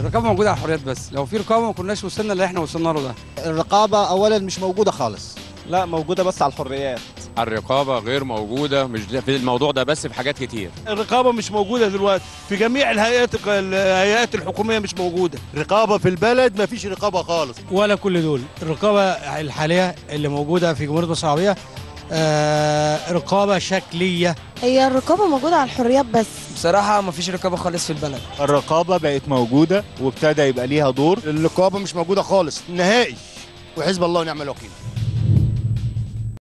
الرقابه موجوده على الحريات بس لو في رقابه ما كناش وصلنا اللي احنا وصلنا له ده الرقابه اولا مش موجوده خالص لا موجودة بس على الحريات الرقابة غير موجودة مش ده- في الموضوع ده بس في حاجات كتير الرقابه مش موجوده دلوقتي في جميع الهيئات الهيئات الحكوميه مش موجوده رقابه في البلد ما فيش رقابه خالص ولا كل دول الرقابة الحالية اللي موجودة في جمهورية مصر العربية آه، رقابة شكلية هي الرقابة موجودة على الحريات بس بصراحة مفيش رقابة خالص في البلد الرقابه بقت موجوده وابتدى يبقى ليها دور الرقابه مش موجوده خالص نهائي وحزب الله ونعم الوكيل